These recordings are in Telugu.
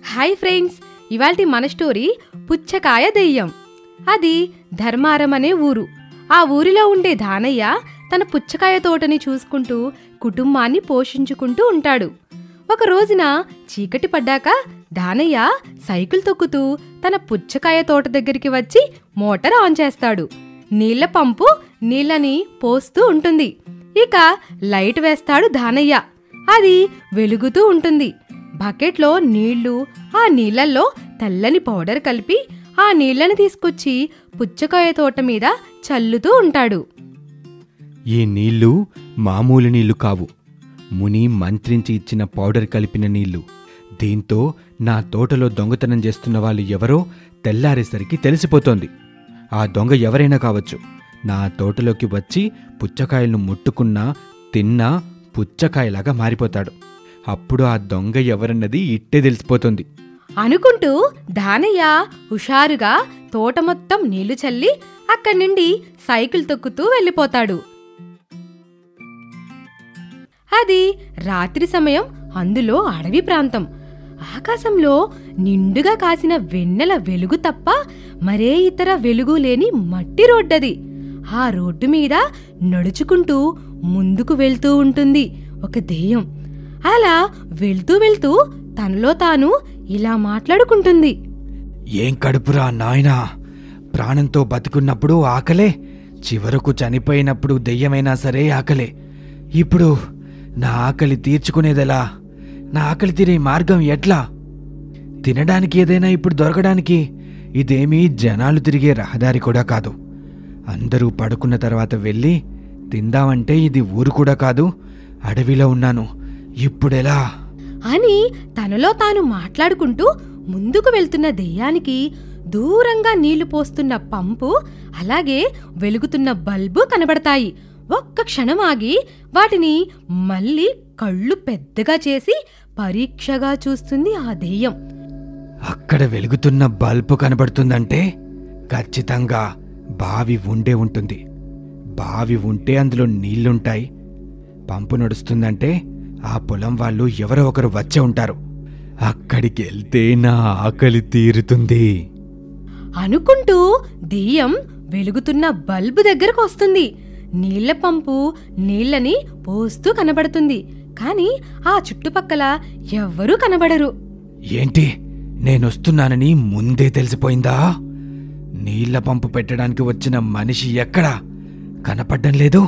హాయ్ ఫ్రెండ్స్ ఇవాల్టి మన స్టోరీ పుచ్చకాయ దెయ్యం అది ధర్మారం అనే ఊరు ఆ ఊరిలో ఉండే దానయ్య తన పుచ్చకాయ తోటని చూసుకుంటూ కుటుంబాన్ని పోషించుకుంటూ ఉంటాడు ఒక రోజున చీకటి పడ్డాక దానయ్య సైకిల్ తొక్కుతూ తన పుచ్చకాయ తోట దగ్గరికి వచ్చి మోటార్ ఆన్ చేస్తాడు నీళ్ల పంపు నీళ్ళని పోస్తూ ఉంటుంది ఇక లైట్ వేస్తాడు దానయ్య అది వెలుగుతూ ఉంటుంది బకెట్లో నీళ్లు ఆ నీళ్లల్లో తెల్లని పౌడర్ కలిపి ఆ నీళ్లను తీసుకొచ్చి పుచ్చకాయ తోట మీద చల్లుతూ ఉంటాడు ఈ నీళ్లు మామూలు నీళ్లు కావు ముని మంత్రించి ఇచ్చిన పౌడర్ కలిపిన నీళ్లు దీంతో నా తోటలో దొంగతనం చేస్తున్న వాళ్ళు ఎవరో తెల్లారేసరికి తెలిసిపోతోంది ఆ దొంగ ఎవరైనా కావచ్చు నా తోటలోకి వచ్చి పుచ్చకాయలను ముట్టుకున్నా తిన్నా పుచ్చకాయలాగా మారిపోతాడు అప్పుడు ఆ దొంగ ఎవరన్నది ఇట్టే తెలిసిపోతుంది అనుకుంటూ దానయ్య హుషారుగా తోట మొత్తం నీళ్లు చల్లి అక్కడి నుండి సైకిల్ తొక్కుతూ వెళ్ళిపోతాడు అది రాత్రి సమయం అందులో అడవి ప్రాంతం ఆకాశంలో నిండుగా కాసిన వెన్నెల వెలుగు తప్ప మరే ఇతర వెలుగు లేని మట్టి రోడ్డది ఆ రోడ్డు మీద నడుచుకుంటూ ముందుకు వెళ్తూ ఉంటుంది ఒక దెయ్యం అలా వెళ్తూ వెళ్తూ తనలో తాను ఇలా మాట్లాడుకుంటుంది ఏం కడుపురా నాయనా ప్రాణంతో బతుకున్నప్పుడు ఆకలే చివరకు చనిపోయినప్పుడు దెయ్యమైనా సరే ఆకలే ఇప్పుడు నా ఆకలి తీర్చుకునేదెలా నా ఆకలి తీరే మార్గం ఎట్లా తినడానికి ఏదైనా ఇప్పుడు దొరకడానికి ఇదేమీ జనాలు తిరిగే రహదారి కూడా కాదు అందరూ పడుకున్న తర్వాత వెళ్ళి తిందామంటే ఇది ఊరు కూడా కాదు అడవిలో ఉన్నాను ఇప్పుడెలా అని తనలో తాను మాట్లాడుకుంటూ ముందుకు వెళ్తున్న దెయ్యానికి దూరంగా నీళ్లు పోస్తున్న పంపు అలాగే వెలుగుతున్న బల్బు కనబడతాయి ఒక్క క్షణం ఆగి వాటిని మళ్ళీ కళ్ళు పెద్దగా చేసి పరీక్షగా చూస్తుంది ఆ దెయ్యం అక్కడ వెలుగుతున్న బల్బు కనబడుతుందంటే ఖచ్చితంగా బావి ఉండే ఉంటుంది బావి ఉంటే అందులో నీళ్లుంటాయి పంపు నడుస్తుందంటే ఆ పొలం వాళ్ళు ఎవరో ఒకరు వచ్చే ఉంటారు అక్కడికి వెళ్తే నా ఆకలి తీరుతుంది అనుకుంటూ దెయ్యం వెలుగుతున్న బల్బు దగ్గరకు వస్తుంది నీళ్ల పంపు నీళ్లని పోస్తూ కనబడుతుంది కాని ఆ చుట్టుపక్కల ఎవ్వరూ కనబడరు ఏంటి నేనొస్తున్నానని ముందే తెలిసిపోయిందా నీళ్ల పంపు పెట్టడానికి వచ్చిన మనిషి ఎక్కడా కనపడ్డం లేదు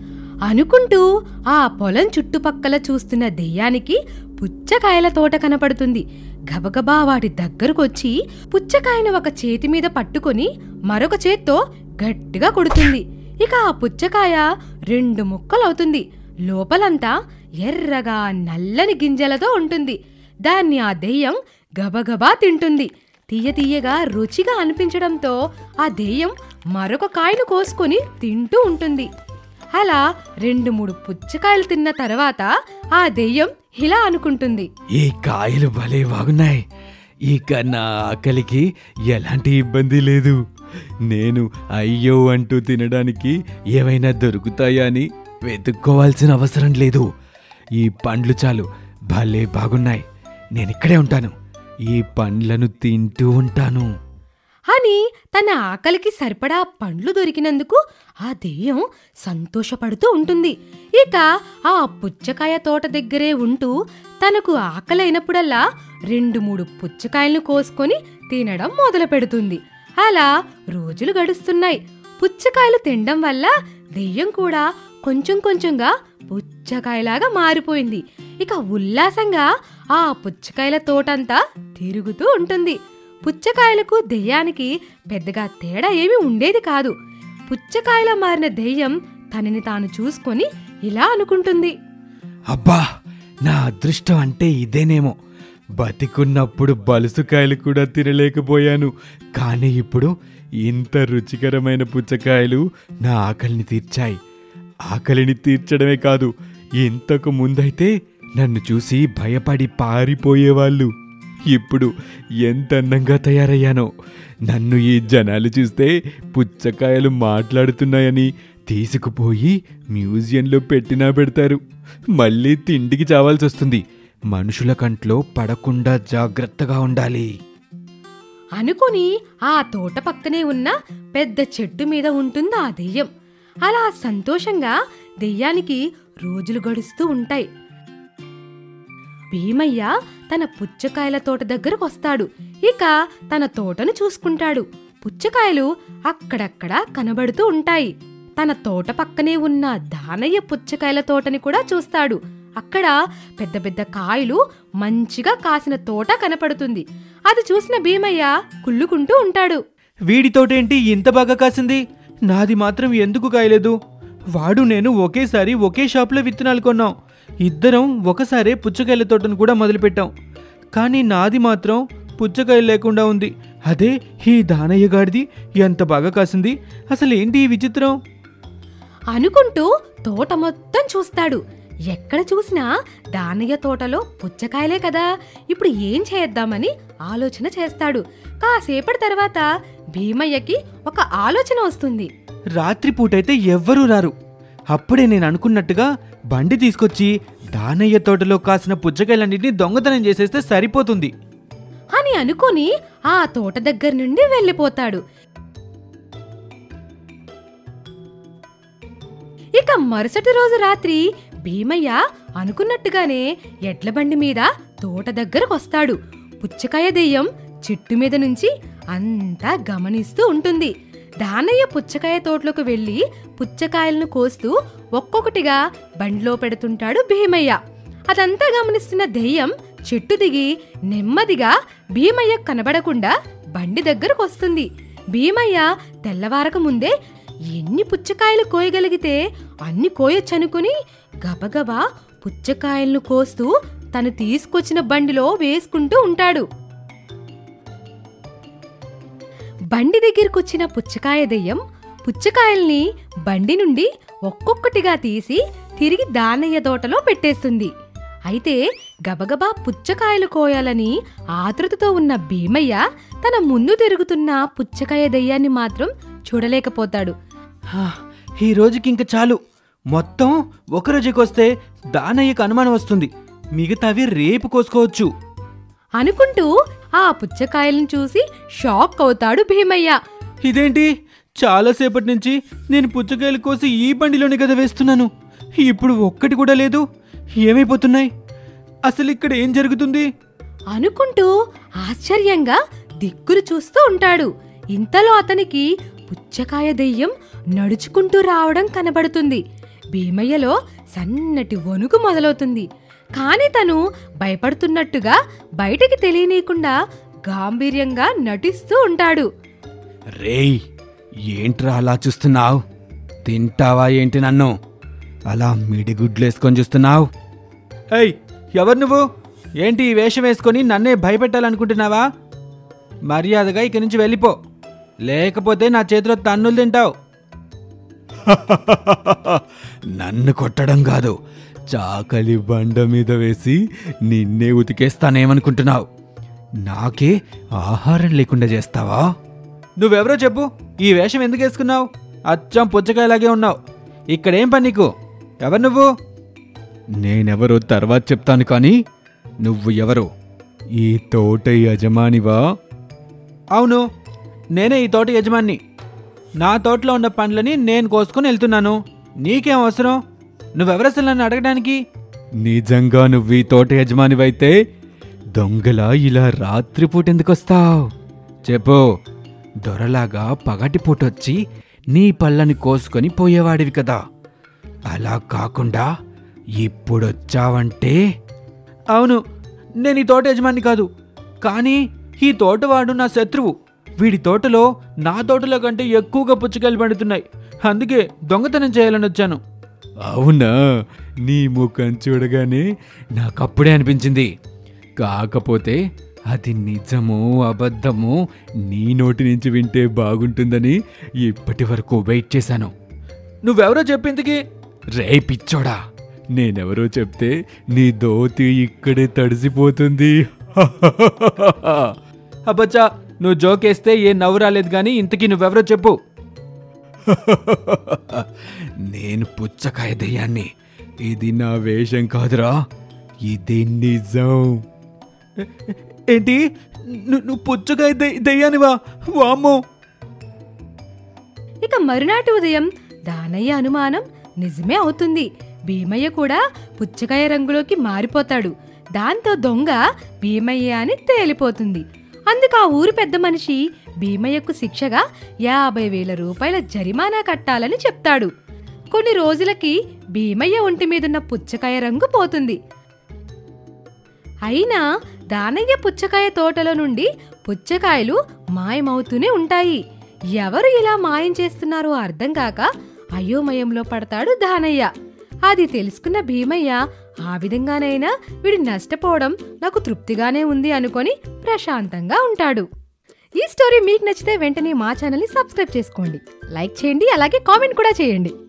అనుకుంటూ ఆ పొలం చుట్టుపక్కల చూస్తున్న దెయ్యానికి పుచ్చకాయల తోట కనపడుతుంది గబగబా వాటి దగ్గరకొచ్చి పుచ్చకాయను ఒక చేతి మీద పట్టుకొని మరొక చేత్తో గట్టిగా కొడుతుంది ఇక ఆ పుచ్చకాయ రెండు ముక్కలవుతుంది లోపలంతా ఎర్రగా నల్లని గింజలతో ఉంటుంది దాన్ని ఆ దెయ్యం గబగబా తింటుంది తీయ తీయగా రుచిగా అనిపించడంతో ఆ దెయ్యం మరొక కాయను కోసుకొని తింటూ ఉంటుంది అలా రెండు మూడు పుచ్చకాయలు తిన్న తర్వాత ఆ దెయ్యం ఇలా అనుకుంటుంది ఈ కాయలు భలే బాగున్నాయి ఇక నా ఆకలికి ఎలాంటి ఇబ్బంది లేదు నేను అయ్యో అంటూ తినడానికి ఏమైనా దొరుకుతాయా అని వెతుక్కోవాల్సిన అవసరం లేదు ఈ పండ్లు చాలు భలే బాగున్నాయి నేనిక్కడే ఉంటాను ఈ పండ్లను తింటూ ఉంటాను అని తన ఆకలికి సరిపడా పండ్లు దొరికినందుకు ఆ దెయ్యం సంతోషపడుతూ ఉంటుంది ఇక ఆ పుచ్చకాయ తోట దగ్గరే ఉంటూ తనకు ఆకలైనప్పుడల్లా రెండు మూడు పుచ్చకాయలను కోసుకొని తినడం మొదలు పెడుతుంది అలా రోజులు గడుస్తున్నాయి పుచ్చకాయలు తినడం వల్ల దెయ్యం కూడా కొంచెం కొంచెంగా పుచ్చకాయలాగా మారిపోయింది ఇక ఉల్లాసంగా ఆ పుచ్చకాయల తోటంతా తిరుగుతూ ఉంటుంది పుచ్చకాయలకు దెయ్యానికి పెద్దగా తేడా ఏమీ ఉండేది కాదు పుచ్చకాయల మారిన దెయ్యం తనని తాను చూసుకొని ఇలా అనుకుంటుంది అబ్బా నా అదృష్టం అంటే ఇదేనేమో బతికున్నప్పుడు బలుసుకాయలు కూడా తినలేకపోయాను కానీ ఇప్పుడు ఇంత రుచికరమైన పుచ్చకాయలు నా ఆకలిని తీర్చాయి ఆకలిని తీర్చడమే కాదు ఇంతకు ముందైతే నన్ను చూసి భయపడి పారిపోయేవాళ్ళు ఇప్పుడు ఎంత అందంగా తయారయ్యానో నన్ను ఈ జనాలు చూస్తే పుచ్చకాయలు మాట్లాడుతున్నాయని తీసుకుపోయి మ్యూజియంలో పెట్టినా పెడతారు మళ్ళీ తిండికి చావాల్సి వస్తుంది మనుషుల కంట్లో పడకుండా జాగ్రత్తగా ఉండాలి అనుకుని ఆ తోట పక్కనే ఉన్న పెద్ద చెట్టు మీద ఉంటుంది ఆ దెయ్యం అలా సంతోషంగా దెయ్యానికి రోజులు గడుస్తూ ఉంటాయి భీమయ్య తన పుచ్చకాయల తోట దగ్గరకు వస్తాడు ఇక తన తోటను చూసుకుంటాడు పుచ్చకాయలు అక్కడక్కడ కనబడుతూ ఉంటాయి తన తోట పక్కనే ఉన్న దానయ్య పుచ్చకాయల తోటని కూడా చూస్తాడు అక్కడ పెద్ద పెద్ద కాయలు మంచిగా కాసిన తోట కనపడుతుంది అది చూసిన భీమయ్య కుళ్ళుకుంటూ ఉంటాడు వీడితోటేంటి ఇంత బాగా కాసింది నాది మాత్రం ఎందుకు కాయలేదు వాడు నేను ఒకేసారి ఒకే షాప్లో విత్తనాలు కొన్నాం ఇద్దరం ఒకసారే పుచ్చకాయల తోటను కూడా మొదలుపెట్టాం కానీ నాది మాత్రం పుచ్చకాయలు లేకుండా ఉంది అదే ఈ దానయ్య గాడిది ఎంత బాగా కాసింది అసలు ఏంటి ఈ విచిత్రం అనుకుంటూ తోట మొత్తం చూస్తాడు ఎక్కడ చూసినా దానయ్య తోటలో పుచ్చకాయలే కదా ఇప్పుడు ఏం చేద్దామని ఆలోచన చేస్తాడు కాసేపటి తర్వాత భీమయ్యకి ఒక ఆలోచన వస్తుంది రాత్రిపూటైతే ఎవ్వరూ రారు అప్పుడే నేను అనుకున్నట్టుగా బండి తీసుకొచ్చి దానయ్య తోటలో కాసిన పుచ్చకాయలన్నింటినీ దొంగతనం చేసేస్తే సరిపోతుంది అని అనుకుని ఆ తోట దగ్గర నుండి వెళ్ళిపోతాడు ఇక మరుసటి రోజు రాత్రి భీమయ్య అనుకున్నట్టుగానే ఎడ్ల బండి మీద తోట దగ్గరకు వస్తాడు పుచ్చకాయ దెయ్యం చెట్టు మీద నుంచి అంతా గమనిస్తూ ఉంటుంది దానయ్య పుచ్చకాయ తోటలోకి వెళ్ళి పుచ్చకాయలను కోస్తూ ఒక్కొక్కటిగా బండిలో పెడుతుంటాడు భీమయ్య అదంతా గమనిస్తున్న దెయ్యం చెట్టు దిగి నెమ్మదిగా భీమయ్య కనబడకుండా బండి దగ్గరకు వస్తుంది భీమయ్య తెల్లవారక ముందే ఎన్ని పుచ్చకాయలు కోయగలిగితే అన్ని కోయొచ్చనుకుని గబగబా పుచ్చకాయలను కోస్తూ తను తీసుకొచ్చిన బండిలో వేసుకుంటూ ఉంటాడు బండి దగ్గరకొచ్చిన పుచ్చకాయ దెయ్యం పుచ్చకాయల్ని బండి నుండి ఒక్కొక్కటిగా తీసి తిరిగి దానయ్య తోటలో పెట్టేస్తుంది అయితే గబగబా పుచ్చకాయలు కోయాలని ఆతృతతో ఉన్న భీమయ్య తన ముందు తిరుగుతున్న పుచ్చకాయ దెయ్యాన్ని మాత్రం చూడలేకపోతాడు హా, ఈ రోజుకి ఇంక చాలు మొత్తం ఒక రోజుకొస్తే దానయ్యకు అనుమానం వస్తుంది మిగతావి రేపు కోసుకోవచ్చు అనుకుంటూ ఆ పుచ్చకాయలను చూసి షాక్ అవుతాడు భీమయ్య ఇదేంటి చాలాసేపటి నుంచి నేను పుచ్చకాయలు కోసి ఈ బండిలోనే కదా వేస్తున్నాను ఇప్పుడు ఒక్కటి కూడా లేదు ఏమైపోతున్నాయి అసలు ఇక్కడ ఏం జరుగుతుంది అనుకుంటూ ఆశ్చర్యంగా దిక్కులు చూస్తూ ఉంటాడు ఇంతలో అతనికి పుచ్చకాయ దెయ్యం నడుచుకుంటూ రావడం కనబడుతుంది భీమయ్యలో సన్నటి వణుకు మొదలవుతుంది కాని తను భయపడుతున్నట్టుగా బయటికి తెలియనీయకుండా గాంభీర్యంగా నటిస్తూ ఉంటాడు రేయ్ ఏంట్రా అలా చూస్తున్నావు తింటావా ఏంటి నన్ను అలా మిడిగుడ్లేసుకొని చూస్తున్నావు ఏయ్ ఎవరు నువ్వు ఏంటి ఈ వేషం వేసుకొని నన్నే భయపెట్టాలనుకుంటున్నావా మర్యాదగా ఇక్కడి నుంచి వెళ్ళిపో లేకపోతే నా చేతిలో తన్నులు తింటావు నన్ను కొట్టడం కాదు చాకలి బండ మీద వేసి నిన్నే ఉతికేస్తానేమనుకుంటున్నావు నాకే ఆహారం లేకుండా చేస్తావా నువ్వెవరో చెప్పు ఈ వేషం ఎందుకు వేసుకున్నావు అచ్చం పుచ్చకాయలాగే ఉన్నావు ఇక్కడేం పని నీకు ఎవరు నువ్వు నేనెవరో తర్వాత చెప్తాను కానీ నువ్వు ఎవరు ఈ తోట యజమానివా అవును నేనే ఈ తోట యజమాని నా తోటలో ఉన్న పండ్లని నేను కోసుకొని వెళ్తున్నాను నీకేం అవసరం నువ్వెవరు అసలు నన్ను అడగడానికి నిజంగా నువ్వు ఈ తోట యజమానివైతే దొంగలా ఇలా రాత్రిపూట ఎందుకు వస్తావు చెప్పు దొరలాగా పగటిపూటొచ్చి నీ పళ్ళని కోసుకొని పోయేవాడివి కదా అలా కాకుండా ఇప్పుడొచ్చావంటే అవును నేను ఈ తోట యజమాని కాదు కానీ ఈ తోటవాడు నా శత్రువు వీడి తోటలో నా తోటలో కంటే ఎక్కువగా పుచ్చకాయలు పండుతున్నాయి అందుకే దొంగతనం చేయాలని వచ్చాను అవునా నీ ముఖం చూడగానే నాకప్పుడే అనిపించింది కాకపోతే అది నిజమో అబద్ధమో నీ నోటి నుంచి వింటే బాగుంటుందని ఇప్పటి వరకు వెయిట్ చేశాను నువ్వెవరో చెప్పిందికి రే పిచ్చోడా నేనెవరో చెప్తే నీ దోతి ఇక్కడే తడిసిపోతుంది అబ్బచ్చా నువ్వు జోకేస్తే ఏ నవ్వు రాలేదు కానీ ఇంతకీ నువ్వెవరో చెప్పు నేను పుచ్చకాయ దయ్యాన్ని ఇది నా వేషం కాదురా ఇది నిజం ఏంటి ను- నువ్వు పుచ్చకాయ దె- దెయ్యానివా వామ్మో ఇక మరునాటి ఉదయం దానయ్య అనుమానం నిజమే అవుతుంది భీమయ్య కూడా పుచ్చకాయ రంగులోకి మారిపోతాడు దాంతో దొంగ భీమయ్య అని తేలిపోతుంది అందుకు ఆ ఊరి పెద్ద మనిషి భీమయ్యకు శిక్షగా యాభై వేల రూపాయల జరిమానా కట్టాలని చెప్తాడు కొన్ని రోజులకి భీమయ్య ఒంటి మీదున్న పుచ్చకాయ రంగు పోతుంది అయినా దానయ్య పుచ్చకాయ తోటలో నుండి పుచ్చకాయలు మాయమవుతూనే ఉంటాయి ఎవరు ఇలా మాయం చేస్తున్నారో అర్థం కాక అయోమయంలో పడతాడు దానయ్య అది తెలుసుకున్న భీమయ్య ఆ విధంగానైనా వీడు నష్టపోవడం నాకు తృప్తిగానే ఉంది అనుకొని ప్రశాంతంగా ఉంటాడు ఈ స్టోరీ మీకు నచ్చితే వెంటనే మా ఛానల్ని సబ్స్క్రైబ్ చేసుకోండి లైక్ చేయండి అలాగే కామెంట్ కూడా చేయండి